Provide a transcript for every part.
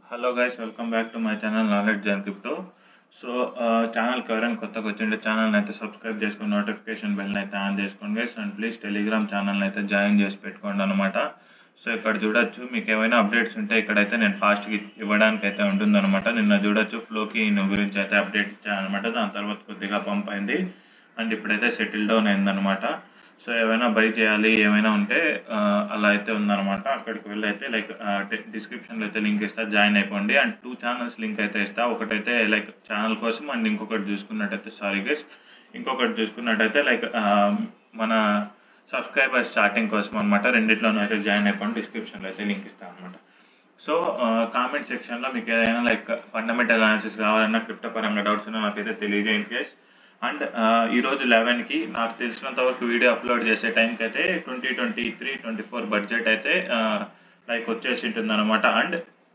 hello guys welcome back to my channel knowledge and crypto so ఛానల్కి ఎవరైనా కొత్తగా వచ్చింటే ఛానల్ అయితే సబ్స్క్రైబ్ చేసుకుని నోటిఫికేషన్ బెల్ అయితే ఆన్ చేసుకోండి guys and please telegram channel అయితే జాయిన్ చేసి పెట్టుకోండి అనమాట సో ఇక్కడ చూడొచ్చు మీకు ఏమైనా అప్డేట్స్ ఉంటే ఇక్కడైతే నేను ఫాస్ట్గా ఇవ్వడానికి అయితే ఉంటుందన్నమాట నిన్న చూడొచ్చు ఫ్లోకి గురించి అయితే అప్డేట్ ఇచ్చాను అనమాట దాని తర్వాత కొద్దిగా పంప్ అయింది అండ్ ఇప్పుడైతే సెటిల్ డౌన్ అయిందనమాట సో ఏమైనా బై చేయాలి ఏమైనా ఉంటే ఆ, అలా అయితే ఉందన్నమాట అక్కడికి వెళ్ళి అయితే లైక్ డిస్క్రిప్షన్లో అయితే లింక్ ఇస్తా జాయిన్ అయిపోండి అండ్ టూ ఛానల్స్ లింక్ అయితే ఇస్తా ఒకటైతే లైక్ ఛానల్ కోసం అండ్ ఇంకొకటి చూసుకున్నట్టయితే సారీ గైస్ ఇంకొకటి చూసుకున్నట్టయితే లైక్ మన సబ్స్క్రైబర్ స్టార్టింగ్ కోసం అనమాట రెండిట్లోనూ అయితే జాయిన్ అయిపోండి డిస్క్రిప్షన్లో అయితే లింక్ ఇస్తాను అనమాట సో కామెంట్ సెక్షన్లో మీకు ఏదైనా లైక్ ఫండమెంటల్ అనాలిసిస్ కావాలన్నా క్రిప్టో పరంగా డౌట్స్ ఉన్నా నాకైతే తెలియజేయండి కేస్ అండ్ ఈరోజు లెవెన్కి నాకు తెలిసినంత వరకు వీడియో అప్లోడ్ చేసే టైంకి అయితే twenty twenty three twenty four budget అయితే లైక్ వచ్చేసి ఉంటుంది అనమాట అండ్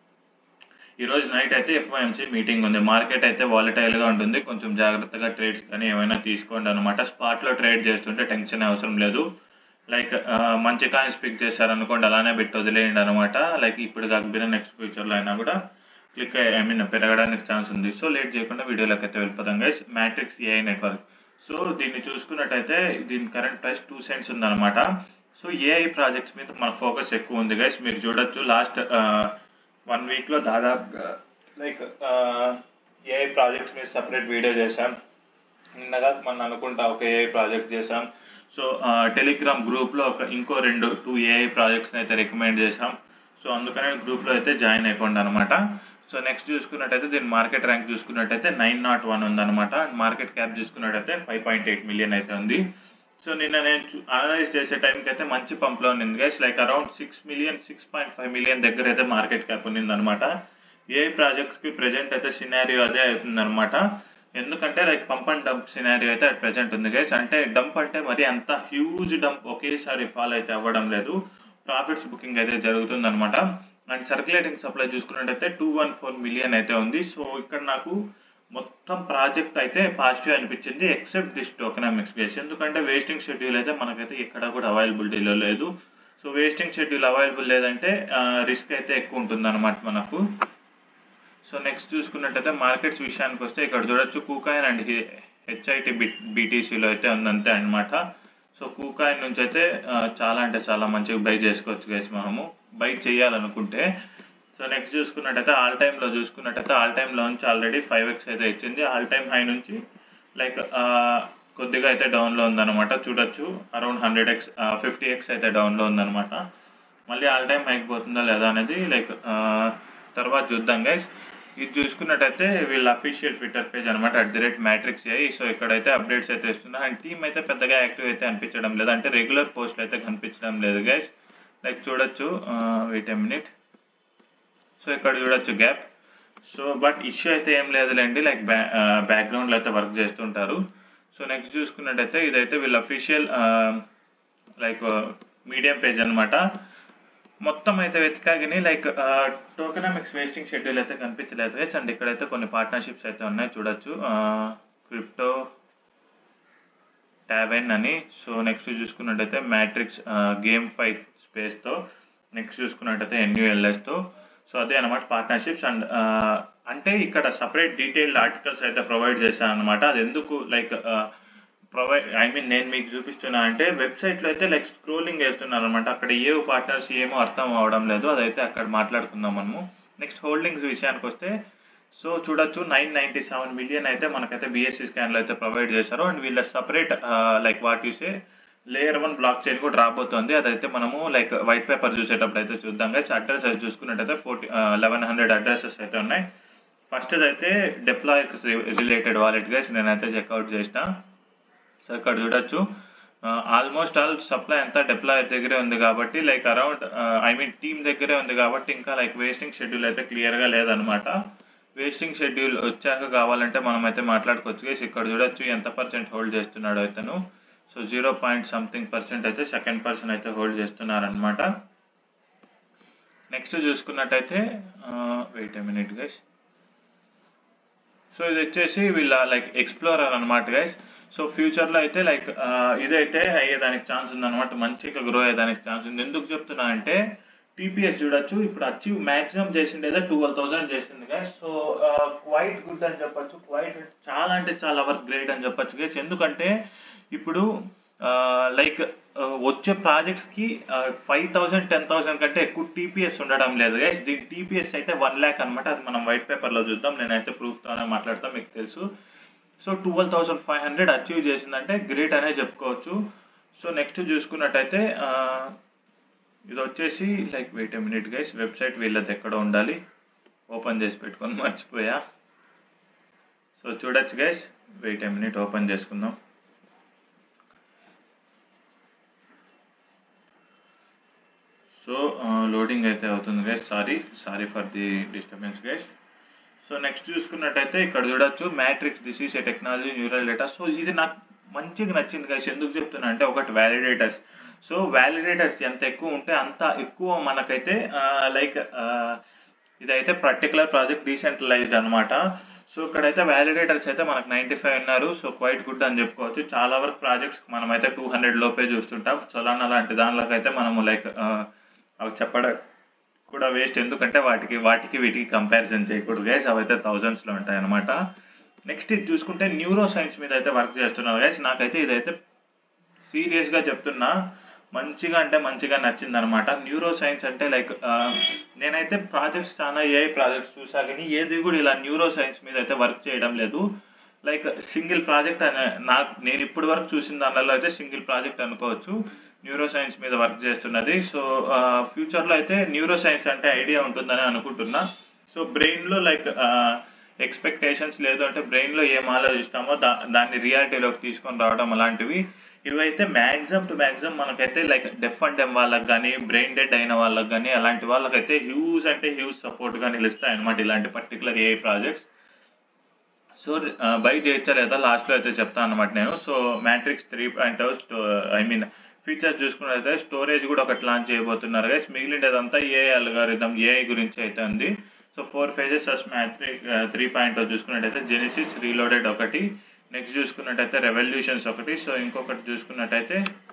ఈరోజు నైట్ అయితే ఎఫ్ఓఎంసీ మీటింగ్ ఉంది మార్కెట్ అయితే వాలటైల్గా ఉంటుంది కొంచెం జాగ్రత్తగా ట్రేడ్స్ కానీ ఏమైనా తీసుకోండి అనమాట స్పాట్లో ట్రేడ్ చేస్తుంటే టెన్షన్ అవసరం లేదు లైక్ మంచి కాయిన్స్ పిక్ చేశారనుకోండి అలానే పెట్టి వదిలేయండి అనమాట లైక్ ఇప్పుడు కాకపోయినా నెక్స్ట్ ఫ్యూచర్లో అయినా కూడా క్లిక్ ఐ మీన్ పెరగడానికి ఛాన్స్ ఉంది సో లేట్ చేయకుండా వీడియోలోకి అయితే వెళ్ళిపోతాం guys matrix AI network so దీన్ని చూసుకున్నట్టయితే దీని కరెంట్ ప్రైస్ టూ సెంట్స్ ఉందన్నమాట సో ఏఐ ప్రాజెక్ట్స్ మీద మన ఫోకస్ ఎక్కువ ఉంది గైస్ మీరు చూడొచ్చు లాస్ట్ వన్ వీక్లో దాదాపుగా లైక్ ఏఐ ప్రాజెక్ట్స్ మీద సపరేట్ వీడియో చేశాం నిన్నగా మనం అనుకుంటా ఒక ఏఐ ప్రాజెక్ట్ చేసాం సో టెలిగ్రామ్ గ్రూప్లో ఒక ఇంకో రెండు టూ ఏఐ ప్రాజెక్ట్స్ని అయితే రికమెండ్ చేసాం సో అందుకనే గ్రూప్లో అయితే జాయిన్ అయిపోండి అనమాట సో నెక్స్ట్ చూసుకున్నట్టయితే దీని మార్కెట్ ర్యాంక్ చూసుకున్నట్టయితే నైన్ నాట్ వన్ ఉందన్నమాట మార్కెట్ క్యాప్ చూసుకున్నట్టయితే ఫైవ్ పాయింట్ ఎయిట్ మిలియన్ అయితే ఉంది సో నిన్న నేను అనలైజ్ చేసే టైంకి అయితే మంచి పంప్లో ఉంది guys like around six million six point five million దగ్గర అయితే మార్కెట్ క్యాప్ ఉంది అనమాట ఏ ప్రాజెక్ట్స్కి ప్రెజెంట్ అయితే సినారియో అదే అవుతుంది అనమాట ఎందుకంటే like pump and dump scenario అయితే అట్ ప్రెజెంట్ ఉంది గైస్ అంటే డంప్ అంటే మరి అంత హ్యూజ్ డంప్ ఒకేసారి ఫాల్ అయితే అవ్వడం లేదు ప్రాఫిట్స్ బుకింగ్ అయితే జరుగుతుంది అనమాట అండ్ సర్క్యులేటింగ్ సప్లై చూసుకున్నట్టయితే టూ వన్ ఫోర్ మిలియన్ అయితే ఉంది సో ఇక్కడ నాకు మొత్తం ప్రాజెక్ట్ అయితే పాజిటివ్ అనిపించింది ఎక్సెప్ట్ దిస్ టోకనామిక్స్ గేస్ ఎందుకంటే వేస్టింగ్ షెడ్యూల్ అయితే మనకైతే ఎక్కడ కూడా అవైలబిలిటీలో లేదు సో వేస్టింగ్ షెడ్యూల్ అవైలబుల్ లేదంటే రిస్క్ అయితే ఎక్కువ ఉంటుంది అనమాట మనకు సో నెక్స్ట్ చూసుకున్నట్టయితే మార్కెట్స్ విషయానికి వస్తే ఇక్కడ చూడొచ్చు కూకాయిన్ అండ్ హెచ్ఐటి బి బీటీసీలో అయితే ఉందంతే అనమాట సో కూకాయిన్ నుంచి అయితే ఆ, చాలా అంటే చాలా మంచిగా బై చేసుకోవచ్చు గైస్ మనము బై చేయాలనుకుంటే సో నెక్స్ట్ చూసుకున్నట్టయితే ఆల్ టైమ్లో చూసుకున్నట్టయితే ఆల్ టైమ్లో నుంచి ఆల్రెడీ ఫైవ్ ఎక్స్ అయితే ఇచ్చింది ఆల్ టైమ్ హై నుంచి లైక్ కొద్దిగా అయితే డౌన్లో ఉందన్నమాట చూడొచ్చు around hundred X fifty X అయితే డౌన్లో ఉందన్నమాట మళ్ళీ ఆల్ టైమ్ హైక్ పోతుందా లేదా అనేది లైక్ తర్వాత చూద్దాం గైస్ ఇది చూసుకున్నట్టయితే వీళ్ళ అఫీషియల్ ట్విట్టర్ పేజ్ అనమాట అట్ ది రేట్ మ్యాట్రిక్స్ అయ్యి సో ఇక్కడైతే అప్డేట్స్ అయితే ఇస్తున్నా అండ్ టీమ్ అయితే పెద్దగా యాక్టివ్ అయితే అనిపించడం లేదు అంటే రెగ్యులర్ పోస్ట్లు అయితే కనిపించడం లేదు గైస్ లైక్ చూడొచ్చు వెయిట్ ఎ మినిట్ సో ఇక్కడ చూడొచ్చు గ్యాప్ సో బట్ ఇష్యూ అయితే ఏం లేదులేండి లైక్ బ్యా బ్యాక్గ్రౌండ్లో అయితే వర్క్ చేస్తుంటారు సో నెక్స్ట్ చూసుకున్నట్టయితే ఇదైతే వీళ్ళ అఫీషియల్ లైక్ మీడియం పేజ్ అనమాట మొత్తం అయితే వెతికాగని లైక్ టోకనామిక్స్ వేస్టింగ్ షెడ్యూల్ అయితే కనిపించలేదు గైస్ అండ్ ఇక్కడైతే కొన్ని పార్ట్నర్షిప్స్ అయితే ఉన్నాయి చూడొచ్చు క్రిప్టో ట్యావెన్ అని సో నెక్స్ట్ చూసుకున్నట్టయితే మ్యాట్రిక్స్ గేమ్ ఫైవ్ స్పేస్తో నెక్స్ట్ చూసుకున్నట్టయితే ఎన్యూఎల్ఎస్తో సో అదే అనమాట పార్ట్నర్షిప్స్ అండ్ అంటే ఇక్కడ సపరేట్ డీటెయిల్డ్ ఆర్టికల్స్ అయితే ప్రొవైడ్ చేశాను అనమాట అది ఎందుకు లైక్ ప్రొవైడ్ ఐ మీన్ నేను మీకు చూపిస్తున్నా అంటే వెబ్సైట్లో అయితే లైక్ స్క్రోలింగ్ వేస్తున్నాను అనమాట అక్కడ ఏ పార్ట్నర్స్ ఏమో అర్థం అవడం లేదు అదైతే అక్కడ మాట్లాడుకుందాం మనము నెక్స్ట్ హోల్డింగ్స్ విషయానికి వస్తే సో చూడొచ్చు నైన్ నైంటీ సెవెన్ మిలియన్ అయితే మనకైతే బిఎస్సి స్కాన్లో అయితే ప్రొవైడ్ చేశారు అండ్ వీళ్ళ separate like what you say layer one blockchain కూడా రాబోతోంది అదైతే మనము లైక్ వైట్ పేపర్ చూసేటప్పుడు అయితే చూద్దాం గైస్ అడ్రస్ అయితే చూసుకున్నట్టయితే ఫోర్టీ లెవెన్ హండ్రెడ్ అడ్రసెస్ అయితే ఉన్నాయి ఫస్ట్ అయితే డిప్లాయ్ రిలేటెడ్ వాలెట్ గైస్ నేనైతే చెక్అవుట్ చేసిన సో ఇక్కడ చూడొచ్చు ఆల్మోస్ట్ ఆల్ సప్లై అంతా డిప్లాయర్ దగ్గరే ఉంది కాబట్టి like around I mean team దగ్గరే ఉంది కాబట్టి ఇంకా లైక్ వేస్టింగ్ షెడ్యూల్ అయితే క్లియర్గా లేదనమాట వేస్టింగ్ షెడ్యూల్ వచ్చాక కావాలంటే మనం అయితే మాట్లాడుకోవచ్చు గైస్ ఇక్కడ చూడొచ్చు ఎంత పర్సెంట్ హోల్డ్ చేస్తున్నాడు అతను so zero point something percent అయితే సెకండ్ పర్సన్ అయితే హోల్డ్ చేస్తున్నారనమాట నెక్స్ట్ చూసుకున్నట్టయితే wait a minute guys so ఇది వచ్చేసి వీళ్ళ లైక్ ఎక్స్ప్లోరర్ అనమాట గైస్ సో ఫ్యూచర్లో అయితే లైక్ ఇదైతే అయ్యేదానికి ఛాన్స్ ఉందన్నమాట మంచిగా గ్రో అయ్యేదానికి ఛాన్స్ ఉంది ఎందుకు చెప్తున్నా అంటే టీపీఎస్ చూడొచ్చు ఇప్పుడు అచీవ్ మాక్సిమం చేసిండేదే ట్వెల్వ్ థౌసండ్ చేసింది గైస్ సో క్వైట్ గుడ్ అని చెప్పొచ్చు క్వైట్ చాలా అంటే చాలా వరకు గ్రేట్ అని చెప్పొచ్చు గైస్ ఎందుకంటే ఇప్పుడు లైక్ వచ్చే ప్రాజెక్ట్స్కి ఫైవ్ థౌసండ్ టెన్ థౌసండ్ కంటే ఎక్కువ టీపీఎస్ ఉండడం లేదు గైస్ దీని టీపీఎస్ అయితే వన్ ల్యాక్ అనమాట అది మనం వైట్ పేపర్లో చూద్దాం నేనైతే ప్రూఫ్తోనే మాట్లాడతాం మీకు తెలుసు so twelve thousand five hundred achieve చేసిందంటే గ్రేట్ అనే చెప్పుకోవచ్చు సో నెక్స్ట్ చూసుకున్నట్టయితే ఆ, ఇది వచ్చేసి like wait a minute guys website వీళ్ళది ఎక్కడ ఉండాలి ఓపెన్ చేసి పెట్టుకొని మర్చిపోయా సో చూడొచ్చు guys wait a minute open చేసుకుందాం సో లోడింగ్ అయితే అవుతుంది guys sorry sorry for the disturbance guys so next చూసుకున్నట్టయితే ఇక్కడ చూడొచ్చు matrix this is a technology neural data so ఇది నాకు మంచిగా నచ్చింది గైస్ ఎందుకు చెప్తున్నా అంటే ఒకటి వ్యాలిడేటర్స్ సో వ్యాలిడేటర్స్ ఎంత ఎక్కువ ఉంటే అంత ఎక్కువ మనకైతే లైక్ ఇదైతే పర్టికులర్ ప్రాజెక్ట్ డీసెంట్రలైజ్డ్ అనమాట సో ఇక్కడైతే వ్యాలిడేటర్స్ అయితే మనకు నైంటీ ఫైవ్ ఉన్నారు సో క్వైట్ గుడ్ అని చెప్పుకోవచ్చు చాలా వరకు ప్రాజెక్ట్స్ మనమైతే టూ హండ్రెడ్ లోపే చూస్తుంటాం సొలానా లాంటి దానిలోకి అయితే మనము లైక్ అవి చెప్పడం కూడా వేస్ట్ ఎందుకంటే వాటికి వాటికి వీటికి కంపారిజన్ చేయకూడదు గైస్ అవి అయితే థౌజండ్స్లో ఉంటాయి అనమాట నెక్స్ట్ ఇది చూసుకుంటే న్యూరో సైన్స్ మీద అయితే వర్క్ చేస్తున్నారు గైస్ నాకైతే ఇదైతే సీరియస్గా చెప్తున్నా మంచిగా అంటే మంచిగా నచ్చింది అనమాట న్యూరో సైన్స్ అంటే లైక్ నేనైతే ప్రాజెక్ట్స్ చాలా ఏ ప్రాజెక్ట్స్ చూసా కానీ ఏది కూడా ఇలా న్యూరో సైన్స్ మీద అయితే వర్క్ చేయడం లేదు లైక్ సింగిల్ ప్రాజెక్ట్ అనే నాకు నేను ఇప్పటి వరకు చూసిన దానిలో అయితే సింగిల్ ప్రాజెక్ట్ అనుకోవచ్చు న్యూరో సైన్స్ మీద వర్క్ చేస్తున్నది సో ఫ్యూచర్లో అయితే న్యూరో సైన్స్ అంటే ఐడియా ఉంటుందని అనుకుంటున్నా సో బ్రెయిన్లో లైక్ ఎక్స్పెక్టేషన్స్ లేదు అంటే బ్రెయిన్లో ఏం ఆలోచిస్తామో దా దాన్ని రియాలిటీలోకి తీసుకొని రావడం అలాంటివి ఇవైతే మ్యాక్సిమం టు మ్యాక్సిమం మనకైతే లైక్ డెఫ్ అండ్ డెమ్ వాళ్ళకి కానీ బ్రెయిన్ డెడ్ అయిన వాళ్ళకి కానీ అలాంటి వాళ్ళకైతే హ్యూజ్ అంటే హ్యూజ్ సపోర్ట్గా నిలుస్తాయి అనమాట ఇలాంటి particular AI projects so buy చేయొచ్చా లేదా లాస్ట్లో అయితే చెప్తాను అనమాట నేను so matrix three point I mean features చూసుకున్నట్లయితే స్టోరేజ్ కూడా ఒకటి లాంచ్ చేయబోతున్నారు గైస్ మిగిలినదంతా ఏఐ అల్గారిథం ఏఐ గురించి అయితే ఉంది so four phases as matrix three point చూసుకున్నట్టయితే జెనిసిస్ రీలోడెడ్ ఒకటి నెక్స్ట్ చూసుకున్నట్టయితే రెవల్యూషన్స్ ఒకటి సో ఇంకొకటి చూసుకున్నట్టయితే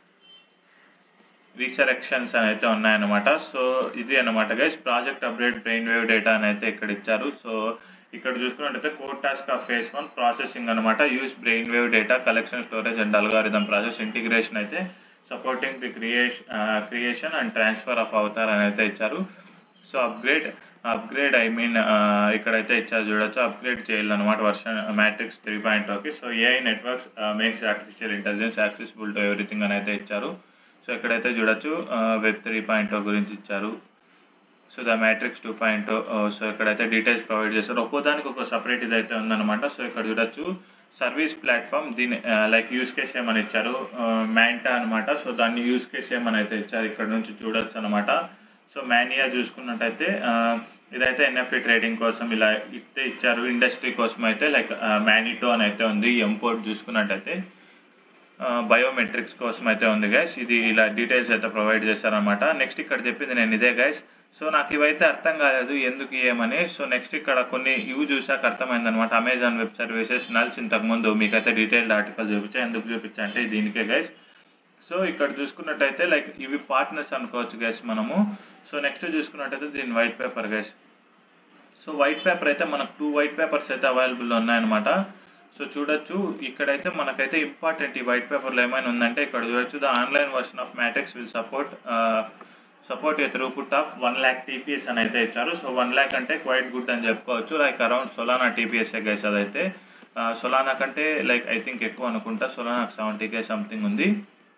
రీసరెక్షన్స్ అని అయితే ఉన్నాయన్నమాట సో ఇది అనమాట guys project update brain wave data అని అయితే ఇక్కడ ఇచ్చారు సో ఇక్కడ చూసుకున్నట్టయితే core task of phase one processing అనమాట use brain wave data collection storage and algorithm process integration అయితే supporting the creation creation and transfer of avatar అని అయితే ఇచ్చారు so upgrade upgrade I mean ఇక్కడైతే ఇచ్చారు చూడొచ్చు అప్గ్రేడ్ చేయాలన్నమాట version matrix three point okay so AI networks makes artificial intelligence accessible to everything అని అయితే ఇచ్చారు సో ఇక్కడైతే చూడొచ్చు వెబ్ త్రీ పాయింట్ గురించి ఇచ్చారు so the matrix two point so ఇక్కడైతే డీటెయిల్స్ ప్రొవైడ్ చేస్తారు ఒక్కోదానికి ఒక సపరేట్ ఇదైతే ఉందన్నమాట సో ఇక్కడ చూడొచ్చు సర్వీస్ ప్లాట్ఫామ్ దీని లైక్ యూస్ కేస్ ఏమని ఇచ్చారు మ్యాంటా అనమాట సో దాన్ని యూస్ కేస్ ఏమని అయితే ఇచ్చారు ఇక్కడ నుంచి చూడొచ్చు అనమాట సో మానియా చూసుకున్నట్టయితే ఇదైతే ఎన్ఎఫ్ఈ ట్రేడింగ్ కోసం ఇలా ఇస్తే ఇచ్చారు ఇండస్ట్రీ కోసం అయితే లైక్ మ్యానిటో అని అయితే ఉంది ఎంపోర్ట్ చూసుకున్నట్టయితే బయోమెట్రిక్స్ కోసం అయితే ఉంది గైస్ ఇది ఇలా డీటెయిల్స్ అయితే ప్రొవైడ్ చేస్తారనమాట నెక్స్ట్ ఇక్కడ చెప్పింది నేను ఇదే గైస్ సో నాకు ఇవైతే అర్థం కాలేదు ఎందుకు ఏమని సో నెక్స్ట్ ఇక్కడ కొన్ని ఇవి చూసాక అర్థమైంది అనమాట అమెజాన్ వెబ్ సర్వీసెస్ నల్స్ ఇంతకుముందు మీకైతే డీటెయిల్డ్ ఆర్టికల్ చూపించా ఎందుకు చూపించా అంటే దీనికే గైస్ సో ఇక్కడ చూసుకున్నట్టయితే లైక్ ఇవి పార్ట్నర్స్ అనుకోవచ్చు గైస్ మనము సో నెక్స్ట్ చూసుకున్నట్టయితే దీని white paper guys so white paper అయితే మనకు టూ వైట్ పేపర్స్ అయితే అవైలబుల్ ఉన్నాయన్నమాట సో చూడొచ్చు ఇక్కడైతే మనకైతే ఇంపార్టెంట్ ఈ వైట్ పేపర్లో ఏమైనా ఉందంటే ఇక్కడ చూడొచ్చు the online version of matrix will support support a throughput of one lakh TPS అని అయితే ఇచ్చారు సో వన్ ల్యాక్ అంటే క్వైట్ గుడ్ అని చెప్పుకోవచ్చు like around Solana TPS guys అదైతే సొలానా కంటే లైక్ ఐ థింక్ ఎక్కువ అనుకుంటా సొలానాకు సెవెంటీ కే సంథింగ్ ఉంది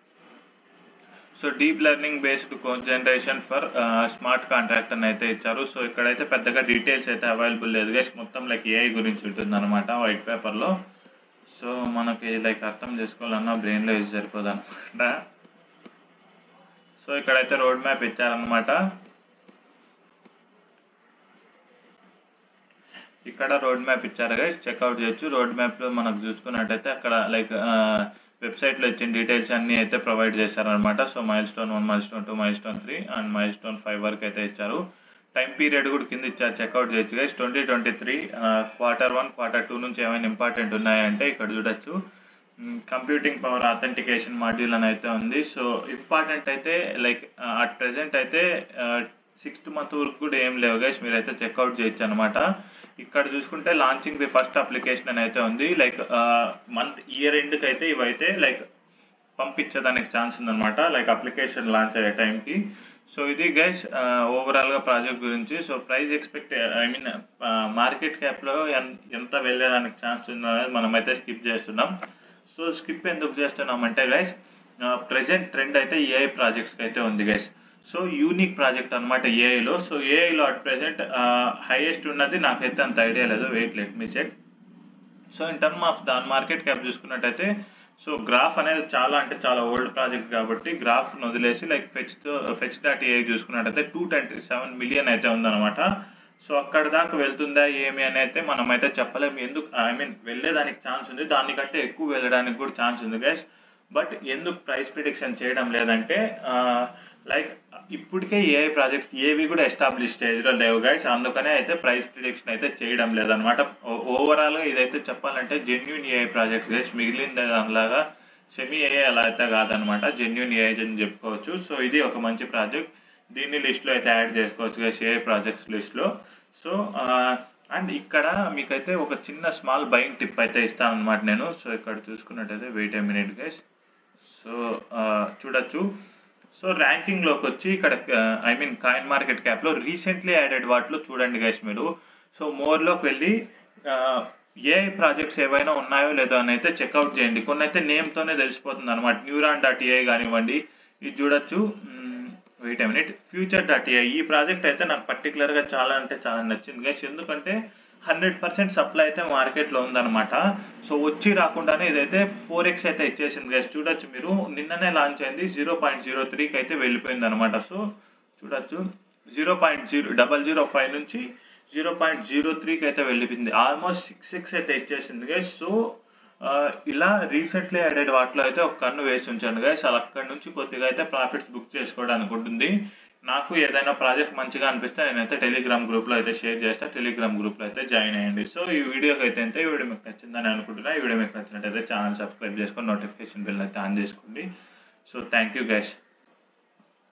so deep learning based code generation for smart contract అని అయితే ఇచ్చారు సో ఇక్కడైతే పెద్దగా డీటెయిల్స్ అయితే అవైలబుల్ లేదు గైస్ మొత్తం లైక్ ఏఐ గురించి ఉంటుంది అనమాట వైట్ పేపర్లో సో మనకి లైక్ అర్థం చేసుకోవాలన్నా బ్రెయిన్లో యూజ్ సరిపోదు అనమాట సో ఇక్కడైతే రోడ్ మ్యాప్ ఇచ్చారనమాట ఇక్కడ రోడ్ మ్యాప్ ఇచ్చారు గైస్ చెక్అవుట్ చేయొచ్చు రోడ్ మ్యాప్లో మనకు చూసుకున్నట్టయితే అక్కడ లైక్ వెబ్సైట్లో ఇచ్చిన డీటెయిల్స్ అన్నీ అయితే ప్రొవైడ్ చేశారనమాట so milestone one milestone two milestone three and milestone five వరకు అయితే ఇచ్చారు టైం పీరియడ్ కూడా కింద ఇచ్చారు చెక్అవుట్ చేయొచ్చు guys twenty twenty three quarter one quarter two నుంచి ఏమైనా ఇంపార్టెంట్ ఉన్నాయంటే ఇక్కడ చూడొచ్చు కంప్యూటింగ్ పవర్ అథెంటికేషన్ మాడ్యూల్ అని అయితే ఉంది సో ఇంపార్టెంట్ అయితే లైక్ అట్ ప్రెసెంట్ అయితే సిక్స్త్ మంత్ వరకు కూడా ఏం లేవు గైస్ మీరైతే చెక్అవుట్ చేయొచ్చు అనమాట ఇక్కడ చూసుకుంటే లాంచింగ్ ది ఫస్ట్ అప్లికేషన్ అని అయితే ఉంది లైక్ మంత్ ఇయర్ ఎండ్కి అయితే ఇవైతే లైక్ పంపించేదానికి ఛాన్స్ ఉందన్నమాట లైక్ అప్లికేషన్ లాంచ్ అయ్యే టైంకి సో ఇది గైస్ ఓవరాల్గా ప్రాజెక్ట్ గురించి so price expect I mean market క్యాప్లో ఎంత వెళ్ళేదానికి ఛాన్స్ ఉందో అనేది మనమైతే స్కిప్ చేస్తున్నాం సో స్కిప్ ఎందుకు చేస్తున్నాం అంటే గైస్ ప్రజెంట్ ట్రెండ్ అయితే ఏఐ ప్రాజెక్ట్స్కి అయితే ఉంది గైస్ సో యూనిక్ ప్రాజెక్ట్ అనమాట ఏఐలో సో ఏఐలో అట్ ప్రెసెంట్ హైయెస్ట్ ఉన్నది నాకైతే అంత ఐడియా లేదు wait let me check so in term of దాని మార్కెట్ క్యాప్ చూసుకున్నట్టయితే సో గ్రాఫ్ అనేది చాలా అంటే చాలా ఓల్డ్ ప్రాజెక్ట్ కాబట్టి గ్రాఫ్ వదిలేసి like fetch fetch dot a చూసుకున్నట్టయితే టూ ట్వంటీ సెవెన్ మిలియన్ అయితే ఉందన్నమాట సో అక్కడ దాకా వెళ్తుందా ఏమి అని అయితే మనం అయితే చెప్పలేము ఎందుకు ఐ మీన్ వెళ్ళేదానికి ఛాన్స్ ఉంది దానికంటే ఎక్కువ వెళ్ళడానికి కూడా ఛాన్స్ ఉంది గైస్ బట్ ఎందుకు ప్రైస్ ప్రిడిక్షన్ చేయడం లేదంటే లైక్ ఇప్పటికే ఏఐ ప్రాజెక్ట్స్ ఏవి కూడా ఎస్టాబ్లిష్ స్టేజ్లో లేవు గైస్ అందుకనే అయితే ప్రైస్ ప్రిడిక్షన్ అయితే చేయడం లేదనమాట ఓవరాల్గా ఇదైతే చెప్పాలంటే జెన్యున్ ఏఐ ప్రాజెక్ట్ గైస్ మిగిలిన దానిలాగా సెమీ ఏఐ అలా అయితే కాదనమాట జెన్యున్ ఏఐ అని చెప్పుకోవచ్చు సో ఇది ఒక మంచి ప్రాజెక్ట్ దీన్ని లిస్ట్లో అయితే యాడ్ చేసుకోవచ్చు గైస్ ఏఐ ప్రాజెక్ట్స్ లిస్ట్లో సో అండ్ ఇక్కడ మీకైతే ఒక చిన్న స్మాల్ బయింగ్ టిప్ అయితే ఇస్తాను అనమాట నేను సో ఇక్కడ చూసుకున్నట్టయితే wait a minute guys so చూడొచ్చు సో ర్యాంకింగ్లోకి వచ్చి ఇక్కడ ఐ మీన్ కాయిన్ మార్కెట్ క్యాప్లో రీసెంట్లీ యాడెడ్ వాటిలో చూడండి గైస్ మీరు సో మోర్లోకి వెళ్ళి ఏ ప్రాజెక్ట్స్ ఏవైనా ఉన్నాయో లేదో అని అయితే చెక్అవుట్ చేయండి కొన్ని అయితే నేమ్తోనే తెలిసిపోతుంది అనమాట న్యూరాన్ డాట్ ఏఐ కానివ్వండి ఇది చూడొచ్చు wait minute future dot AI ఈ ప్రాజెక్ట్ అయితే నాకు పర్టికులర్గా చాలా అంటే చాలా నచ్చింది గైస్ ఎందుకంటే హండ్రెడ్ పర్సెంట్ సప్లై అయితే మార్కెట్లో ఉందన్నమాట సో వచ్చి రాకుండానే ఇదైతే ఫోర్ ఎక్స్ అయితే ఇచ్చేసింది గైస్ చూడొచ్చు మీరు నిన్ననే లాంచ్ అయింది జీరో పాయింట్ జీరో త్రీకి అయితే వెళ్ళిపోయింది అనమాట సో చూడొచ్చు zero point zero double zero five నుంచి జీరో పాయింట్ జీరో త్రీకి అయితే వెళ్ళిపోయింది ఆల్మోస్ట్ సిక్స్ సిక్స్ అయితే ఇచ్చేసింది గైస్ సో ఇలా రీసెంట్లీ యాడెడ్ వాటిలో అయితే ఒక కన్ను వేసి ఉంచాను గైస్ అలా అక్కడి నుంచి కొద్దిగా అయితే ప్రాఫిట్స్ బుక్ చేసుకోవడానికి ఉంటుంది నాకు ఏదైనా ప్రాజెక్ట్ మంచిగా అనిపిస్తే నేనైతే టెలిగ్రామ్ గ్రూప్లో అయితే షేర్ చేస్తా టెలిగ్రామ్ గ్రూప్లో అయితే జాయిన్ అయ్యండి సో ఈ వీడియోకి అయితే అయితే ఈ వీడియో మీకు నచ్చిందని అనుకుంటున్నా ఈ వీడియో మీకు నచ్చినట్టయితే ఛానల్ సబ్స్క్రైబ్ చేసుకొని నోటిఫికేషన్ బిల్ అయితే ఆన్ చేసుకోండి సో థ్యాంక్ యూ గైస్